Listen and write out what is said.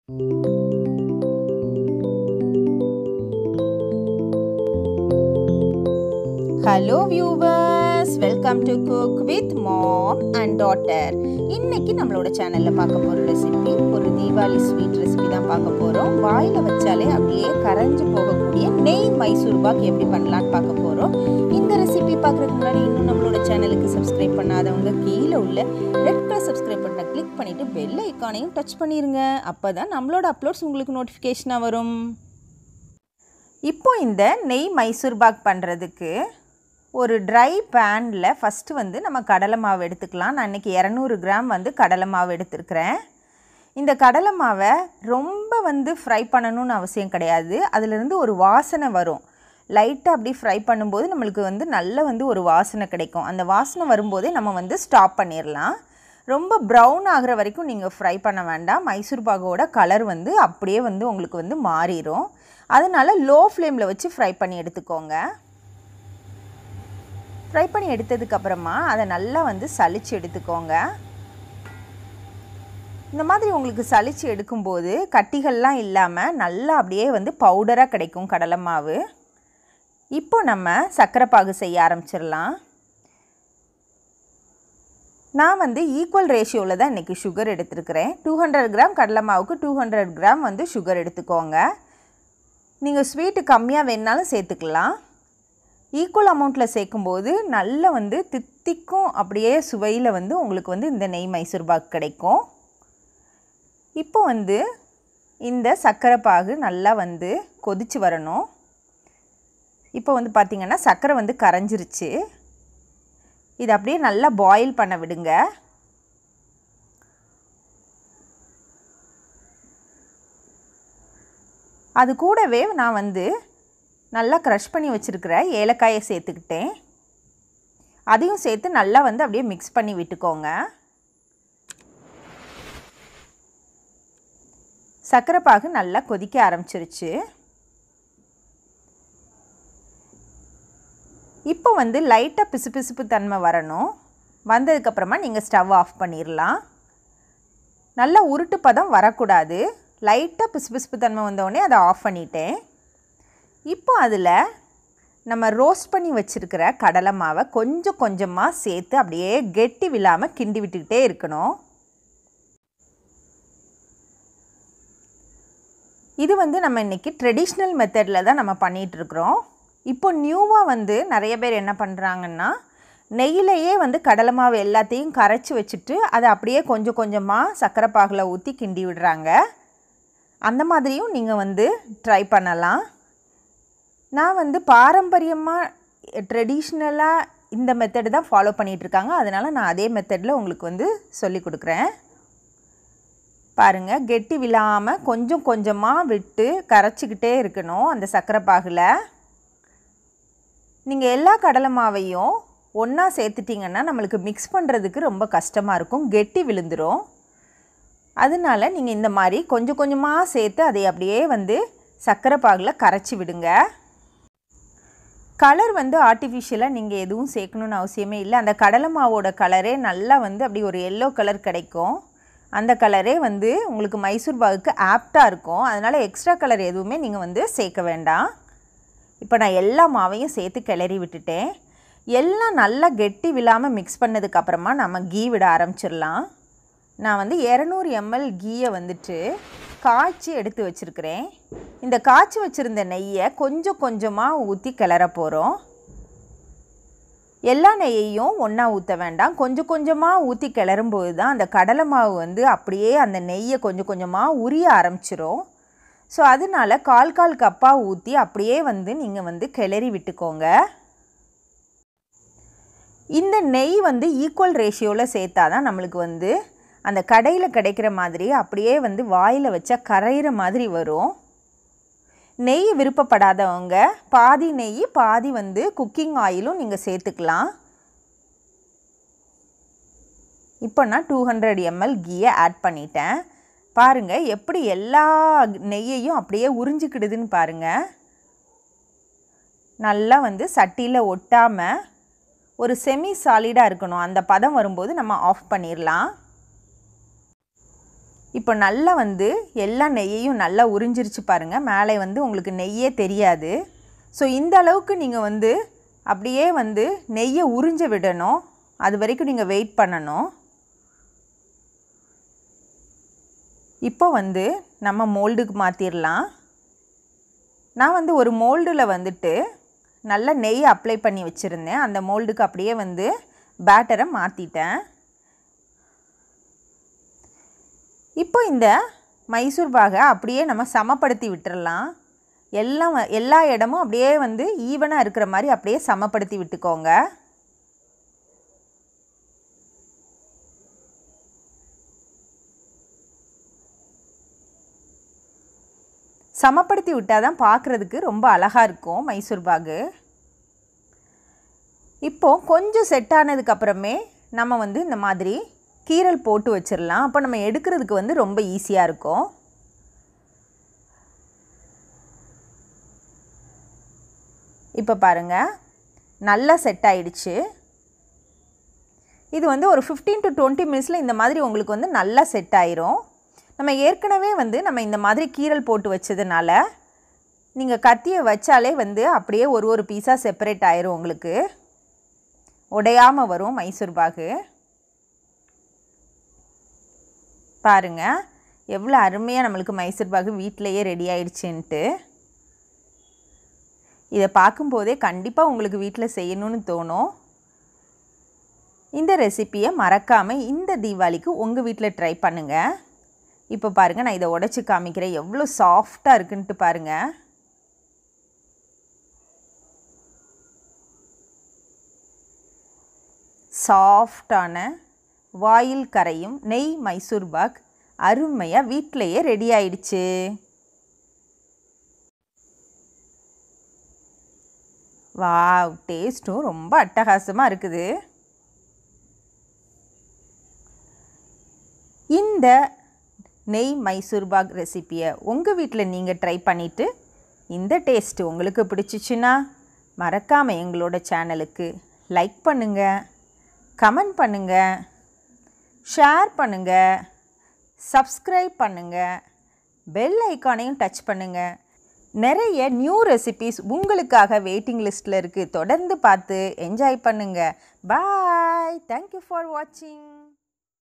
hello viewers welcome to cook with mom and daughter இன்னைக்கு நம்மளோட சேனலில் பார்க்க போகிற ரெசிபி ஒரு தீபாவளி ஸ்வீட் ரெசிபி தான் பார்க்க போகிறோம் வாயில் வச்சாலே அப்படியே கரைஞ்சு போகக்கூடிய நெய் மைசூர் பாக் எப்படி பண்ணலான்னு பார்க்க போகிறோம் இந்த ரெசிபி பார்க்குறதுக்கு முன்னாடி இன்னும் நம்மளோட சேனலுக்கு சப்ஸ்கிரைப் பண்ணாதவங்க கீழே உள்ள ரெட் கலர் சப்ஸ்கிரைப் பட்டனை கிளிக் பண்ணிவிட்டு பெல் ஐக்கானையும் டச் பண்ணிடுங்க அப்போ தான் நம்மளோட அப்லோட்ஸ் உங்களுக்கு நோட்டிஃபிகேஷனாக வரும் இப்போ இந்த நெய் மைசூர் பாக் பண்ணுறதுக்கு ஒரு ட்ரை பேனில் ஃபஸ்ட்டு வந்து நம்ம கடலை மாவு எடுத்துக்கலாம் நான் இன்றைக்கி இரநூறு கிராம் வந்து கடலை மாவு எடுத்துருக்கிறேன் இந்த கடலை மாவை ரொம்ப வந்து ஃப்ரை பண்ணணும்னு அவசியம் கிடையாது அதிலிருந்து ஒரு வாசனை வரும் லைட்டாக அப்படி ஃப்ரை பண்ணும்போது நம்மளுக்கு வந்து நல்ல வந்து ஒரு வாசனை கிடைக்கும் அந்த வாசனை வரும்போதே நம்ம வந்து ஸ்டாப் பண்ணிடலாம் ரொம்ப ப்ரௌன் ஆகிற வரைக்கும் நீங்கள் ஃப்ரை பண்ண வேண்டாம் மைசூர் பாகோட கலர் வந்து அப்படியே வந்து உங்களுக்கு வந்து மாறிடும் அதனால் லோ ஃப்ளேமில் வச்சு ஃப்ரை பண்ணி எடுத்துக்கோங்க ஃப்ரை பண்ணி எடுத்ததுக்கப்புறமா அதை நல்லா வந்து சளிச்சு எடுத்துக்கோங்க இந்த மாதிரி உங்களுக்கு சளிச்சு எடுக்கும்போது கட்டிகள்லாம் இல்லாமல் நல்லா அப்படியே வந்து பவுடராக கிடைக்கும் கடலை மாவு இப்போ நம்ம சர்க்கரை பாகு செய்ய ஆரம்பிச்சிடலாம் நான் வந்து ஈக்குவல் ரேஷியோவில் தான் இன்றைக்கி சுகர் எடுத்துருக்கிறேன் டூ ஹண்ட்ரட் கிராம் கடலை மாவுக்கு டூ ஹண்ட்ரட் கிராம் வந்து சுகர் எடுத்துக்கோங்க நீங்கள் ஸ்வீட்டு கம்மியாக வேணாலும் சேர்த்துக்கலாம் ஈக்குவல் அமௌண்ட்டில் சேர்க்கும்போது நல்ல வந்து தித்திக்கும் அப்படியே சுவையில் வந்து உங்களுக்கு வந்து இந்த நெய் மைசூர் பாக் கிடைக்கும் இப்போ வந்து இந்த சர்க்கரை பாகு நல்லா வந்து கொதித்து வரணும் இப்போ வந்து பார்த்திங்கன்னா சர்க்கரை வந்து கரைஞ்சிருச்சு இது அப்படியே நல்லா பாயில் பண்ண விடுங்க அது கூடவே நான் வந்து நல்லா க்ரஷ் பண்ணி வச்சுருக்கிற ஏலக்காயை சேர்த்துக்கிட்டேன் அதையும் சேர்த்து நல்லா வந்து அப்படியே மிக்ஸ் பண்ணி விட்டுக்கோங்க சர்க்கரை பாகு நல்லா கொதிக்க ஆரம்பிச்சிருச்சு இப்போ வந்து லைட்டாக பிசுபிசுப்பு தன்மை வரணும் வந்ததுக்கப்புறமா நீங்கள் ஸ்டவ் ஆஃப் பண்ணிடலாம் நல்லா உருட்டு பதம் வரக்கூடாது லைட்டாக பிசுபிசுப்பு தன்மை வந்தோடனே அதை ஆஃப் பண்ணிட்டேன் இப்போ அதில் நம்ம ரோஸ்ட் பண்ணி வச்சுருக்கிற கடலை மாவை கொஞ்சம் கொஞ்சமாக சேர்த்து அப்படியே கெட்டி விழாமல் கிண்டி விட்டுக்கிட்டே இருக்கணும் இது வந்து நம்ம இன்றைக்கி ட்ரெடிஷ்னல் மெத்தடில் தான் நம்ம பண்ணிகிட்ருக்குறோம் இப்போ நியூவாக வந்து நிறைய பேர் என்ன பண்ணுறாங்கன்னா நெய்யிலையே வந்து கடலை மாவு எல்லாத்தையும் கரைச்சி வச்சுட்டு அதை அப்படியே கொஞ்சம் கொஞ்சமாக சர்க்கரை பாகில் ஊற்றி கிண்டி விடுறாங்க அந்த மாதிரியும் நீங்கள் வந்து ட்ரை பண்ணலாம் நான் வந்து பாரம்பரியமாக ட்ரெடிஷ்னலாக இந்த மெத்தடு தான் ஃபாலோ பண்ணிகிட்ருக்காங்க அதனால் நான் அதே மெத்தடில் உங்களுக்கு வந்து சொல்லி கொடுக்குறேன் பாருங்கள் கெட்டி விழாமல் கொஞ்சம் கொஞ்சமாக விட்டு கரைச்சிக்கிட்டே இருக்கணும் அந்த சர்க்கரை பாகில் நீங்கள் எல்லா கடலை மாவையும் ஒன்றா சேர்த்துட்டிங்கன்னா நம்மளுக்கு மிக்ஸ் பண்ணுறதுக்கு ரொம்ப கஷ்டமாக இருக்கும் கெட்டி விழுந்துடும் அதனால நீங்கள் இந்த மாதிரி கொஞ்சம் கொஞ்சமாக சேர்த்து அதை அப்படியே வந்து சர்க்கரை பாகில் கரைச்சி விடுங்க கலர் வந்து ஆர்டிஃபிஷியலாக நீங்கள் எதுவும் சேர்க்கணுன்னு அவசியமே இல்லை அந்த கடலை மாவோட கலரே நல்லா வந்து அப்படி ஒரு எல்லோ கலர் கிடைக்கும் அந்த கலரே வந்து உங்களுக்கு மைசூர் பாகுக்கு ஆப்டாக இருக்கும் அதனால் எக்ஸ்ட்ரா கலர் எதுவுமே நீங்கள் வந்து சேர்க்க வேண்டாம் இப்போ நான் எல்லா மாவையும் சேர்த்து கிளறி விட்டுட்டேன் எல்லாம் நல்லா கெட்டி விழாமல் மிக்ஸ் பண்ணதுக்கப்புறமா நம்ம கீ விட ஆரம்பிச்சிடலாம் நான் வந்து இரநூறு எம்எல் கீயை வந்துட்டு காய்ச்சி எடுத்து வச்சுருக்கிறேன் இந்த காய்ச்சி வச்சுருந்த நெய்யை கொஞ்சம் கொஞ்சமாக ஊற்றி கிளற போகிறோம் எல்லா நெய்யையும் ஒன்றா ஊற்ற வேண்டாம் கொஞ்சம் கொஞ்சமாக ஊற்றி கிளறும்போது தான் அந்த கடலை மாவு வந்து அப்படியே அந்த நெய்யை கொஞ்சம் கொஞ்சமாக உரிய ஆரம்பிச்சிரும் ஸோ அதனால கால் கால் கப்பாக ஊற்றி அப்படியே வந்து நீங்கள் வந்து கிளறி விட்டுக்கோங்க இந்த நெய் வந்து ஈக்குவல் ரேஷியோவில் சேர்த்தா தான் நம்மளுக்கு வந்து அந்த கடையில் கிடைக்கிற மாதிரி அப்படியே வந்து வாயில் வச்சா கரையிற மாதிரி வரும் நெய் விருப்பப்படாதவங்க பாதி நெய் பாதி வந்து குக்கிங் ஆயிலும் நீங்கள் சேர்த்துக்கலாம் இப்போ நான் டூ ஹண்ட்ரட் எம்எல் கீயை ஆட் பண்ணிட்டேன் பாருங்கள் எப்படி எல்லா நெய்யையும் அப்படியே உறிஞ்சிக்கிடுதுன்னு பாருங்கள் நல்லா வந்து சட்டியில் ஒட்டாமல் ஒரு செமி சாலிடாக இருக்கணும் அந்த பதம் வரும்போது நம்ம ஆஃப் பண்ணிடலாம் இப்போ நல்லா வந்து எல்லா நெய்யையும் நல்லா உறிஞ்சிருச்சு பாருங்கள் மேலே வந்து உங்களுக்கு நெய்யே தெரியாது ஸோ இந்த அளவுக்கு நீங்கள் வந்து அப்படியே வந்து நெய்யை உறிஞ்ச விடணும் அது வரைக்கும் நீங்கள் வெயிட் பண்ணணும் இப்போ வந்து நம்ம மோல்டுக்கு மாற்றிடலாம் நான் வந்து ஒரு மோல்டில் வந்துட்டு நல்ல நெய் அப்ளை பண்ணி வச்சுருந்தேன் அந்த மோல்டுக்கு அப்படியே வந்து பேட்டரை மாற்றிட்டேன் இப்போ இந்த மைசூர் பாகை அப்படியே நம்ம சமப்படுத்தி விட்டுறலாம் எல்லாம் எல்லா இடமும் அப்படியே வந்து ஈவனாக இருக்கிற மாதிரி அப்படியே சமப்படுத்தி விட்டுக்கோங்க சமப்படுத்தி விட்டால் தான் பார்க்குறதுக்கு ரொம்ப அழகாக இருக்கும் மைசூர் பாகு இப்போது கொஞ்சம் செட் ஆனதுக்கப்புறமே நம்ம வந்து இந்த மாதிரி கீரல் போட்டு வச்சிடலாம் அப்போ நம்ம எடுக்கிறதுக்கு வந்து ரொம்ப ஈஸியாக இருக்கும் இப்போ பாருங்கள் நல்லா செட் ஆயிடுச்சு இது வந்து ஒரு ஃபிஃப்டீன் டு டுவெண்ட்டி மினிட்ஸில் இந்த மாதிரி உங்களுக்கு வந்து நல்லா செட் ஆயிரும் நம்ம ஏற்கனவே வந்து நம்ம இந்த மாதிரி கீரல் போட்டு வச்சதுனால நீங்கள் கத்தியை வச்சாலே வந்து அப்படியே ஒரு ஒரு பீஸாக செப்பரேட் ஆயிரும் உங்களுக்கு உடையாமல் வரும் மைசூர் பாகு பாருங்கள் எவ்வளோ அருமையாக நம்மளுக்கு மைசூர் பாகு வீட்டிலையே ரெடி ஆயிடுச்சுன்ட்டு இதை பார்க்கும்போதே கண்டிப்பாக உங்களுக்கு வீட்டில் செய்யணும்னு தோணும் இந்த ரெசிப்பியை மறக்காமல் இந்த தீபாவளிக்கு உங்கள் வீட்டில் ட்ரை பண்ணுங்கள் இப்போ பாருங்கள் நான் இதை உடச்சி காமிக்கிறேன் எவ்வளோ சாஃப்டாக இருக்குன்ட்டு பாருங்கள் சாஃப்டான வாயில் கரையும் நெய் மைசூர் பாக் அருமையாக வீட்டிலையே ரெடி ஆயிடுச்சு வாவ் டேஸ்ட்டும் ரொம்ப அட்டகாசமாக இருக்குது இந்த நெய் மைசூர் பாக் ரெசிப்பியை உங்கள் வீட்டில் நீங்கள் ட்ரை பண்ணிவிட்டு இந்த டேஸ்ட்டு உங்களுக்கு பிடிச்சிச்சுன்னா மறக்காமல் எங்களோட சேனலுக்கு லைக் பண்ணுங்கள் கமெண்ட் பண்ணுங்கள் ஷேர் பண்ணுங்கள் சப்ஸ்கிரைப் பண்ணுங்கள் பெல் ஐக்கானையும் டச் பண்ணுங்கள் நிறைய நியூ ரெசிபீஸ் உங்களுக்காக வெயிட்டிங் லிஸ்ட்டில் இருக்குது தொடர்ந்து பார்த்து என்ஜாய் பண்ணுங்கள் பாய் தேங்க்யூ ஃபார் வாட்சிங்